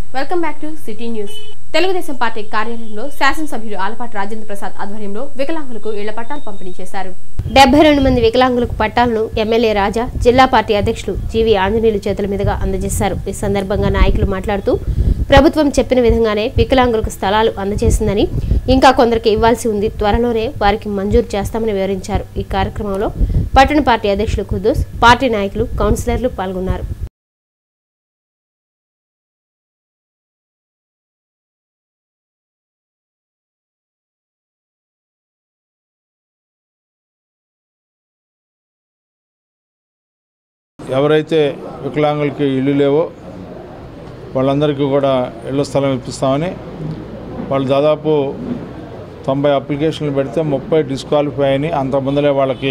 Welcome back to city news Telugu Desam party కార్యాలయంలో శాసనసభ్యులు ఆలపాటి రాజేంద్ర ప్రసాద్ ఆధ్వర్యంలో వికలాంగులకు ఇళ్ల పట్టాలు పంపిణీ చేశారు డెబ్బై రెండు మంది వికలాంగులకు పట్టాలను ఎమ్మెల్యే రాజా జిల్లా పార్టీ అధ్యక్షులు జీవి ఆంజనేయులు చేతుల మీదుగా అందజేశారు ఈ సందర్భంగా నాయకులు మాట్లాడుతూ ప్రభుత్వం చెప్పిన విధంగానే వికలాంగులకు స్థలాలు అందజేసిందని ఇంకా కొందరికి ఇవ్వాల్సి ఉంది త్వరలోనే వారికి మంజూరు చేస్తామని వివరించారు ఈ కార్యక్రమంలో పట్టణ పార్టీ అధ్యక్షులు ఖుద్దూస్ పార్టీ నాయకులు కౌన్సిలర్లు పాల్గొన్నారు ఎవరైతే వికలాంగులకి ఇల్లు లేవో వాళ్ళందరికీ కూడా ఇళ్ల స్థలం ఇప్పిస్తామని వాళ్ళు దాదాపు తొంభై అప్లికేషన్లు పెడితే ముప్పై డిస్క్వాలిఫై అని అంత ముందలే వాళ్ళకి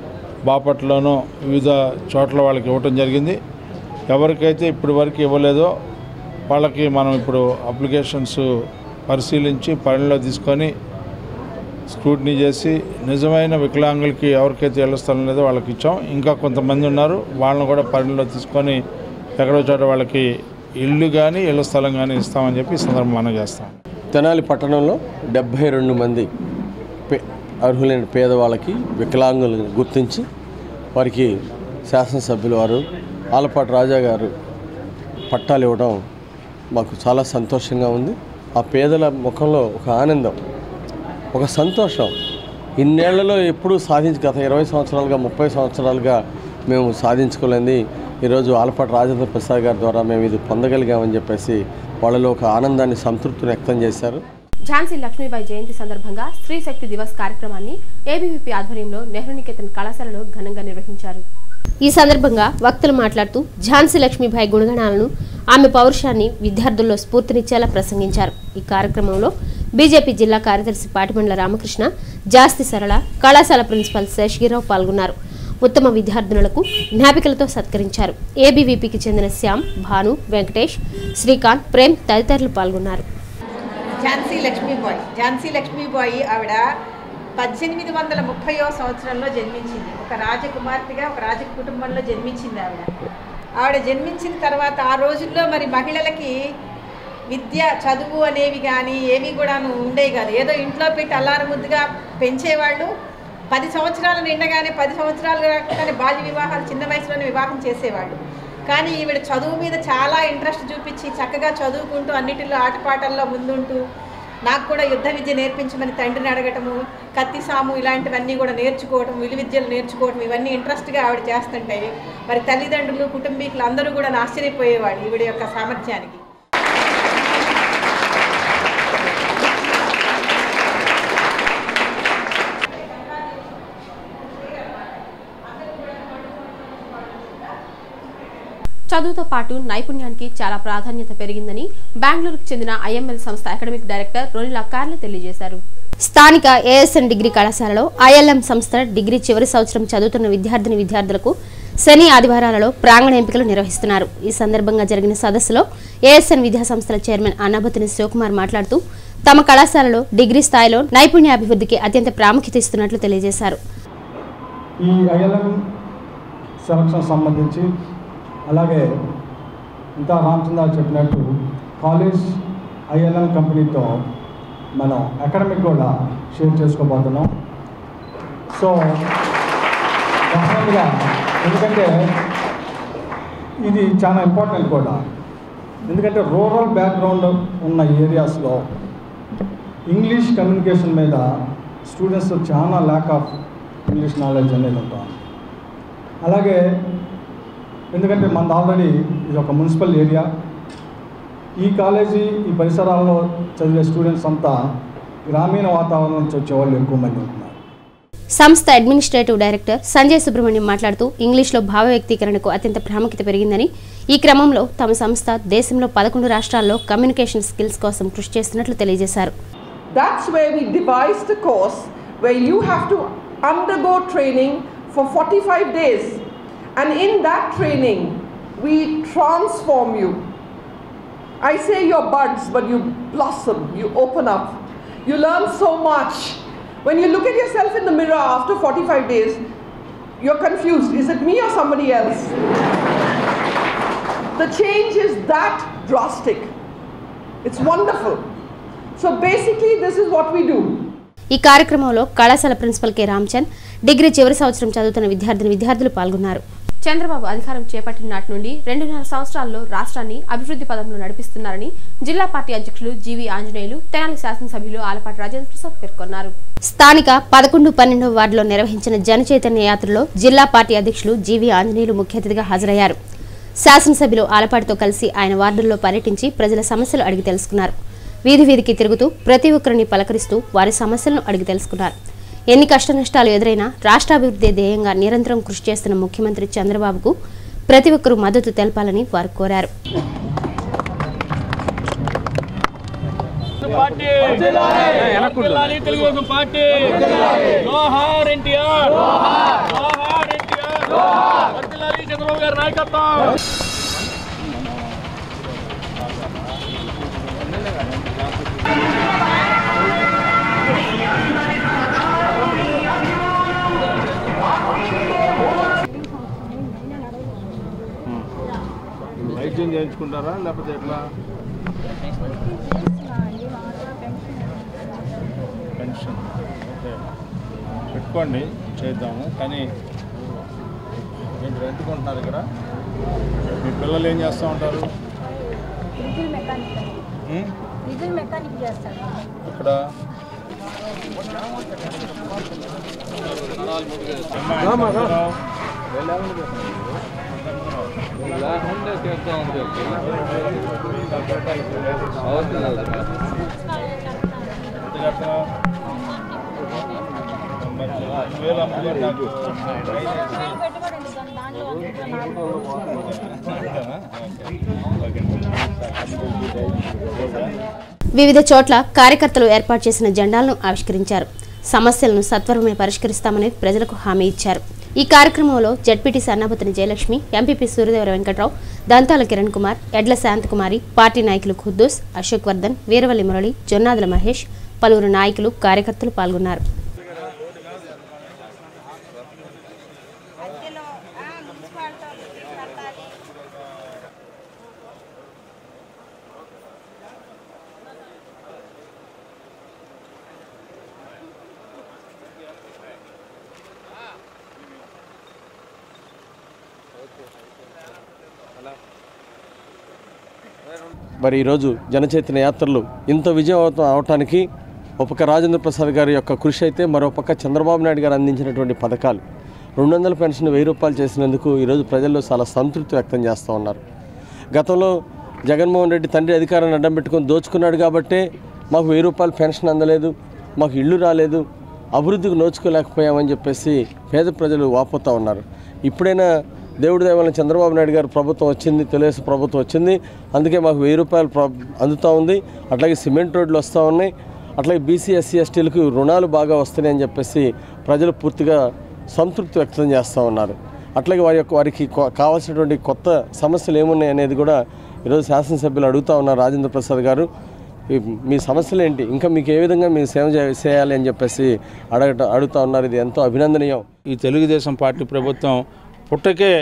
బాపట్లోనూ వివిధ చోట్ల వాళ్ళకి ఇవ్వటం జరిగింది ఎవరికైతే ఇప్పటి వరకు ఇవ్వలేదో వాళ్ళకి మనం ఇప్పుడు అప్లికేషన్స్ పరిశీలించి పరిణిలో తీసుకొని స్క్రూటినీ చేసి నిజమైన వికలాంగులకి ఎవరికైతే ఇళ్ల స్థలం లేదో వాళ్ళకి ఇచ్చాం ఇంకా కొంతమంది ఉన్నారు వాళ్ళని కూడా పరిణిలో తీసుకొని ఎక్కడో చోట వాళ్ళకి ఇల్లు కానీ ఇళ్ల స్థలం కానీ ఇస్తామని చెప్పి ఈ సందర్భం మనం చేస్తాం తెనాలి పట్టణంలో డెబ్భై రెండు మంది పే అర్హులైన పేదవాళ్ళకి వికలాంగులను గుర్తించి వారికి శాసనసభ్యులు వారు ఆలపాటి రాజా గారు పట్టాలు ఇవ్వడం మాకు చాలా సంతోషంగా ఉంది ఆ పేదల ముఖంలో ఒక ఆనందం ఒక సంతోషం ఇన్నేళ్లలో ఎప్పుడూ సాధించి గత ఇరవై సంవత్సరాలుగా ముప్పై సంవత్సరాలుగా మేము సాధించుకోలేంది ఈరోజు ఆలపాటి రాజేంద్ర ప్రసాద్ గారి ద్వారా మేము ఇది పొందగలిగామని చెప్పేసి వాళ్ళలో ఒక ఆనందాన్ని సంతృప్తిని వ్యక్తం చేశారు ఝాన్సీ లక్ష్మీబాయి జయంతి సందర్భంగా స్త్రీ శక్తి దివస్ కార్యక్రమాన్ని ఏబీవీపీ ఆధ్వర్యంలో నెహ్రూ నికేతన్ కళాశాలలో ఘనంగా నిర్వహించారు ఈ సందర్భంగా వక్తలు మాట్లాడుతూ ఝాన్సీ లక్ష్మీబాయి గుణగణాలను ఆమె పౌరుషాన్ని విద్యార్థుల్లో స్ఫూర్తినిచ్చేలా ప్రసంగించారు ఈ కార్యక్రమంలో బీజేపీ జిల్లా కార్యదర్శి పాటిమండల రామకృష్ణ జాస్తి సరళ కళాశాల ప్రిన్సిపల్ శేషగిరావు పాల్గొన్నారు ఉత్తమ విద్యార్థినులకు జ్ఞాపికలతో సత్కరించారు ఏబీవీపీకి చెందిన శ్యామ్ భాను వెంకటేష్ శ్రీకాంత్ ప్రేమ్ తదితరులు పాల్గొన్నారు ఝాన్సీ లక్ష్మీబాయి ఝాన్సీ లక్ష్మీబాయి ఆవిడ పద్దెనిమిది వందల ముప్పయో సంవత్సరంలో జన్మించింది ఒక రాజకుమార్తెగా ఒక రాజ కుటుంబంలో జన్మించింది ఆవిడ ఆవిడ జన్మించిన తర్వాత ఆ రోజుల్లో మరి మహిళలకి విద్య చదువు అనేవి కానీ ఏవి కూడాను ఉండేవి కాదు ఏదో ఇంట్లో పెట్టి అల్లారు ముద్దుగా పెంచేవాళ్ళు పది సంవత్సరాలు నిండగానే పది సంవత్సరాలు కానీ బాల్య వివాహాలు చిన్న వయసులోనే వివాహం చేసేవాళ్ళు కానీ ఈవిడ చదువు మీద చాలా ఇంట్రెస్ట్ చూపించి చక్కగా చదువుకుంటూ అన్నిటిలో ఆటపాటల్లో ముందుంటూ నాకు కూడా యుద్ధ విద్య నేర్పించమని తండ్రిని అడగటము కత్తి సాము ఇలాంటివన్నీ కూడా నేర్చుకోవటం విలువిద్యలు నేర్చుకోవటం ఇవన్నీ ఇంట్రెస్ట్గా ఆవిడ చేస్తుంటాయి మరి తల్లిదండ్రులు కుటుంబీకులు అందరూ కూడా ఆశ్చర్యపోయేవాడు ఈవిడ యొక్క సామర్థ్యానికి చదువుతో పాటు నైపుణ్యానికి చాలా ప్రాధాన్యత పెరిగిందని బెంగళూరుకు చెందిన ఐఎంఎల్ సంస్థ అకాడమిక్ డైరెక్టర్ రొనిలా కార్లే తెలియజేశారు స్థానిక ఏఎస్ఎన్ డిగ్రీ కళాశాలలో ఐఎల్ఎం సంస్థ డిగ్రీ చివరి సంవత్సరం చదువుతున్న విద్యార్థిని విద్యార్థులకు శని ఆదివారాలలో ప్రాంగణ ఎంపికలు నిర్వహిస్తున్నారు ఈ సందర్భంగా జరిగిన సదస్సులో ఏఎస్ఎన్ విద్యా సంస్థల చైర్మన్ అన్నబతిని శివకుమార్ మాట్లాడుతూ తమ కళాశాలలో డిగ్రీ స్థాయిలో నైపుణ్యాభివృద్ధికి అత్యంత ప్రాముఖ్యత ఇస్తున్నట్లు తెలియజేశారు ఈ ఐఎల్ఎం సెలక్షన్ సంబంధించి అలాగే ఇంత రామచంద్ర చెప్పినట్టు కాలేజ్ ఐఎల్ఎం కంపెనీతో మనం అకాడమిక్ కూడా షేర్ చేసుకోబోతున్నాం సో డెఫినెట్గా ఎందుకంటే ఇది చాలా ఇంపార్టెంట్ కూడా ఎందుకంటే రూరల్ బ్యాక్గ్రౌండ్ ఉన్న ఏరియాస్లో ఇంగ్లీష్ కమ్యూనికేషన్ మీద స్టూడెంట్స్ చాలా ల్యాక్ ఆఫ్ ఇంగ్లీష్ నాలెడ్జ్ అనేది ఉంటాం అలాగే ఎందుకంటే మనది ఆల్రెడీ ఇది ఒక మున్సిపల్ ఏరియా ఈ కాలేజీ ఈ పరిసరాల్లో చదివే స్టూడెంట్స్ అంతా గ్రామీణ వాతావరణం నుంచి వచ్చే వాళ్ళు ఎక్కువ మంది ఉంటున్నారు సంస్థ అడ్మినిస్ట్రేటివ్ డైరెక్టర్ సంజయ్ సుబ్రహ్మణ్యం మాట్లాడుతూ ఇంగ్లీష్లో భావ వ్యక్తీకరణకు అత్యంత ప్రాముఖ్యత పెరిగిందని ఈ క్రమంలో తమ సంస్థ దేశంలో పదకొండు రాష్ట్రాల్లో కమ్యూనికేషన్ స్కిల్స్ కోసం కృషి చేస్తున్నట్లు తెలియజేశారు That's where we devised a course where you have to undergo training for 45 days. And in that training, we transform you. I say you're buds, but you blossom, you open up. You learn so much. When you look at yourself in the mirror after 45 days, you're confused. Is it me or somebody else? The change is that drastic. It's wonderful. So basically, this is what we do. ఈ కార్యక్రమంలో కళాశాల principal K Ramchand degree చివరి సంవత్సరం చదువుతున్న విద్యార్థిని విద్యార్థులు పాల్గొన్నారు చంద్రబాబు అధికారం చేపట్టిన నాటి నుండి రెండున్నర సంవత్సరాల్లో రాష్ట్రాన్ని అభివృద్ధి పదంలో నడిపిస్తున్నారని జిల్లా పార్టీ అధ్యక్షులు జీవి ఆంజనేయులు తెనాలి శాసనసభ్యులు ఆలపాటి రాజేంద్ర ప్రసాద్ పేర్కొన్నారు స్థానిక పదకొండు పన్నెండవ వార్డులో నిర్వహించిన జన చైతన్య యాత్రలో జిల్లా పార్టీ అధ్యక్షులు జీవి ఆంజనేయులు ముఖ్య అతిథిగా హాజరయ్యారు శాసనసభ్యులు ఆలపాటితో కలిసి ఆయన వార్డుల్లో పర్యటించి ప్రజల సమస్యలు అడిగి తెలుసుకున్నారు వీధి వీధికి తిరుగుతూ ప్రతి ఒక్కరిని పలకరిస్తూ వారి సమస్యలను అడిగి తెలుసుకున్నారు ఎన్ని కష్ట నష్టాలు ఎదురైనా రాష్ట్రాభివృద్ధి ధ్యేయంగా నిరంతరం కృషి చేస్తున్న ముఖ్యమంత్రి చంద్రబాబుకు ప్రతి ఒక్కరూ మద్దతు తెలపాలని వారు కోరారు పార్టీ వర్ధిల్లాలి తెలుగుదేశం పార్టీ జోహార్ ఎన్టీఆర్ జోహార్ ఎన్టీఆర్ వర్ధిల్లాలి చంద్రబాబు గారి నాయకత్వం వైద్యం చేయించుకుంటారా లేకపోతే ఎట్లా పెన్షన్ ఓకే పెట్టుకోండి చేద్దాము కానీ ఏంటి రెంట్ కొంటున్నారు ఇక్కడ మీ పిల్లలు ఏం చేస్తూ ఉంటారు డీజిల్ మెకానిక్ ఉం? డీజిల్ మెకానిక్ చేస్తాడు ఇక్కడ అమ్మా, ఎక్కడ చదువుతున్నావు? ఎంత కడుతున్నావు? మరి రెండు వేలు అమ్ముకోండి నాకు. పెట్టుబడి ఉంది దాని- దాంట్లో అంతేనా? ఓకే. ఓకే. వివిధ చోట్ల కార్యకర్తలు ఏర్పాటు చేసిన జెండాలను ఆవిష్కరించారు సమస్యలను సత్వరమే పరిష్కరిస్తామని ప్రజలకు హామీ ఇచ్చారు ఈ కార్యక్రమంలో జడ్పీటీసీ అన్నాపతిని జయలక్ష్మి ఎంపీపీ సూర్యదేవర వెంకట్రావు దంతాల కిరణ్ కుమార్ ఎడ్ల శాంతకుమారి పార్టీ నాయకులు ఖుద్దూస్ అశోక్ వర్ధన్ వీరవల్లి మురళి జొన్నాదుల మహేష్ పలువురు నాయకులు కార్యకర్తలు పాల్గొన్నారు మరి ఈరోజు జనచైతన్య యాత్రలు ఇంత విజయవంతం అవటానికి ఒక పక్క రాజేంద్ర ప్రసాద్ గారి యొక్క కృషి అయితే మరో పక్క చంద్రబాబు నాయుడు గారు అందించినటువంటి పథకాలు రెండు వందల పెన్షన్ వెయ్యి రూపాయలు చేసినందుకు ఈరోజు ప్రజల్లో చాలా సంతృప్తి వ్యక్తం చేస్తూ ఉన్నారు గతంలో జగన్మోహన్ రెడ్డి తండ్రి అధికారాన్ని అడ్డం పెట్టుకొని దోచుకున్నాడు కాబట్టే మాకు వెయ్యి రూపాయలు పెన్షన్ అందలేదు మాకు ఇల్లు రాలేదు అభివృద్ధికి నోచుకోలేకపోయామని చెప్పేసి పేద ప్రజలు వాపోతూ ఉన్నారు ఇప్పుడైనా దేవుడి దయవల్ల చంద్రబాబు నాయుడు గారు ప్రభుత్వం వచ్చింది తెలుగుదేశం ప్రభుత్వం వచ్చింది అందుకే మాకు వెయ్యి రూపాయలు ప్ర అందుతూ ఉంది అట్లాగే సిమెంట్ రోడ్లు వస్తూ ఉన్నాయి అట్లాగే బీసీ ఎస్సీ ఎస్టీలకు రుణాలు బాగా వస్తున్నాయి అని చెప్పేసి ప్రజలు పూర్తిగా సంతృప్తి వ్యక్తం చేస్తూ ఉన్నారు అట్లాగే వారి యొక్క వారికి కొ- కావాల్సినటువంటి కొత్త సమస్యలు ఏమున్నాయి అనేది కూడా ఈరోజు శాసనసభ్యులు అడుగుతూ ఉన్నారు రాజేంద్ర ప్రసాద్ గారు ఈ మీ సమస్యలు ఏంటి ఇంకా మీకు ఏ విధంగా మీరు సేవ చే- చేయాలి అని చెప్పేసి అడగట అడుగుతూ ఉన్నారు ఇది ఎంతో అభినందనీయం ఈ తెలుగుదేశం పార్టీ ప్రభుత్వం పుట్టకే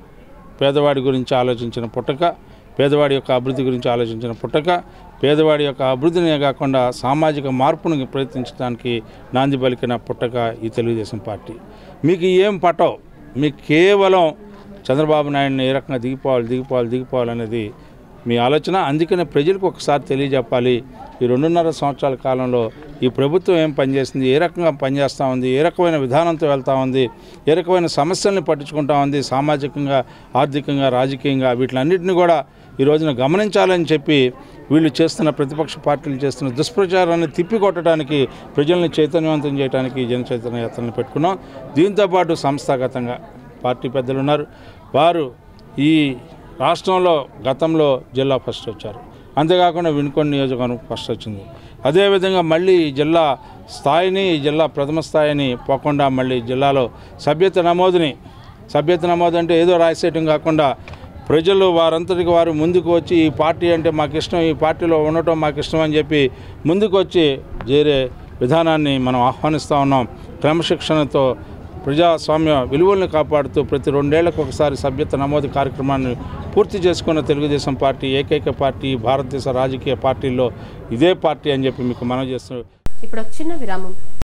పేదవాడి గురించి ఆలోచించిన పుట్టక పేదవాడి యొక్క అభివృద్ధి గురించి ఆలోచించిన పుట్టక పేదవాడి యొక్క అభివృద్ధినే కాకుండా సామాజిక మార్పును ప్రయత్నించడానికి నాంది పలికిన పుట్టక ఈ తెలుగుదేశం పార్టీ మీకు ఏం పట్టవు మీకు కేవలం చంద్రబాబు నాయుడిని ఏ రకంగా దిగిపోవాలి దిగిపోవాలి దిగిపోవాలి అనేది మీ ఆలోచన అందుకనే ప్రజలకు ఒకసారి తెలియజెప్పాలి ఈ రెండున్నర సంవత్సరాల కాలంలో ఈ ప్రభుత్వం ఏం పనిచేస్తుంది ఏ రకంగా పనిచేస్తూ ఉంది ఏ రకమైన విధానంతో వెళ్తూ ఉంది ఏ రకమైన సమస్యల్ని పట్టించుకుంటా ఉంది సామాజికంగా ఆర్థికంగా రాజకీయంగా వీటిలన్నింటినీ కూడా ఈ రోజున గమనించాలని చెప్పి వీళ్ళు చేస్తున్న ప్రతిపక్ష పార్టీలు చేస్తున్న దుష్ప్రచారాన్ని తిప్పికొట్టడానికి ప్రజల్ని చైతన్యవంతం చేయడానికి జన చైతన్య యాత్రలను పెట్టుకున్నాం దీంతోపాటు సంస్థాగతంగా పార్టీ పెద్దలు ఉన్నారు వారు ఈ రాష్ట్రంలో గతంలో జిల్లా ఫస్ట్ వచ్చారు అంతేకాకుండా వినుకొండ నియోజకవర్గం ఫస్ట్ వచ్చింది అదేవిధంగా మళ్ళీ ఈ జిల్లా స్థాయిని ఈ జిల్లా ప్రథమ స్థాయిని పోకుండా మళ్ళీ జిల్లాలో సభ్యత నమోదుని సభ్యత నమోదు అంటే ఏదో రాసేయటం కాకుండా ప్రజలు వారంతటికి వారు ముందుకు వచ్చి ఈ పార్టీ అంటే మాకు ఇష్టం ఈ పార్టీలో ఉండటం మాకు ఇష్టం అని చెప్పి ముందుకు వచ్చి చేరే విధానాన్ని మనం ఆహ్వానిస్తూ ఉన్నాం క్రమశిక్షణతో ప్రజాస్వామ్య విలువలను కాపాడుతూ ప్రతి రెండేళ్లకు ఒకసారి సభ్యత్వ నమోదు కార్యక్రమాన్ని పూర్తి చేసుకున్న తెలుగుదేశం పార్టీ ఏకైక పార్టీ భారతదేశ రాజకీయ పార్టీల్లో ఇదే పార్టీ అని చెప్పి మీకు మనం చేస్తూ ఇప్పుడు ఒక చిన్న విరామం